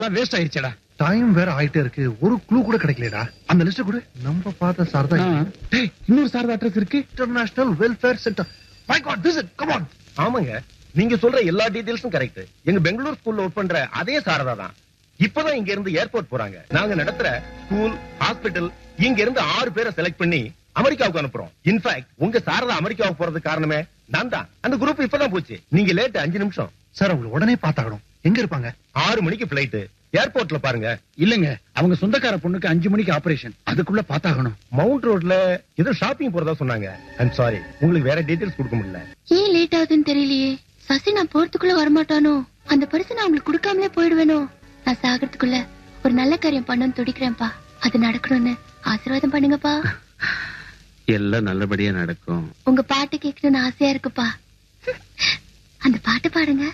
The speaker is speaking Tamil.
வேஸ்ட் ஆயிருச்சடா டைம் வேற ஆயிட்டே இருக்கு ஒரு க்ளூ கூட கிடைக்கலடா அந்த லிஸ்ட் கொடு நம்ம பார்த்த சாரதா டேய் இன்னொரு சாரதா அட்ரஸ் இருக்கு international welfare centre my god visit come on ஆமாங்க நீங்க சொல்ற எல்லா டீடைல்ஸும் கரெக்ட் எங்க பெங்களூர் ஸ்கூல்ல ஒர்க் பண்ற அதே சாரதா தான் இப்பதான் இங்க இருந்து ஏர்போர்ட் போறாங்க நாங்க நடத்துற ஸ்கூல் ஹாஸ்பிடல் இங்க இருந்து ஆறு பேரை செலக்ட் பண்ணி அமெரிக்காவுக்கு அனுப்புறோம் இன்ஃபேக்ட் உங்க சாரதா அமெரிக்காவுக்கு போறதுக்கு காரணமே நான் தான் அந்த குரூப் இப்பதான் போச்சு நீங்க லேட் அஞ்சு நிமிஷம் சார் அவங்களை உடனே பார்த்தாகணும் எங்க இருப்பாங்க ஆறு மணிக்கு பிளைட் ஏர்போர்ட்ல பாருங்க இல்லங்க அவங்க சொந்தக்கார பொண்ணுக்கு அஞ்சு மணிக்கு ஆபரேஷன் அதுக்குள்ள பாத்தாகணும் மவுண்ட் ரோட்ல ஏதோ ஷாப்பிங் போறதா சொன்னாங்க ஐம் சாரி உங்களுக்கு வேற டீடைல்ஸ் கொடுக்க முடியல ஏன் லேட் ஆகுதுன்னு தெரியலையே சசி நான் போறதுக்குள்ள வரமாட்டானோ அந்த பரிசு நான் அவங்களுக்கு கொடுக்காமலே போயிடுவேனோ நான் சாகிறதுக்குள்ள ஒரு நல்ல காரியம் பண்ணணும்னு துடிக்கிறேன்ப்பா அது நடக்கணும்னு ஆசீர்வாதம் பண்ணுங்கப்பா எல்லாம் நல்லபடியா நடக்கும் உங்க பாட்டு கேட்கணும்னு ஆசையா இருக்குப்பா அந்த பாட்டு பாடுங்க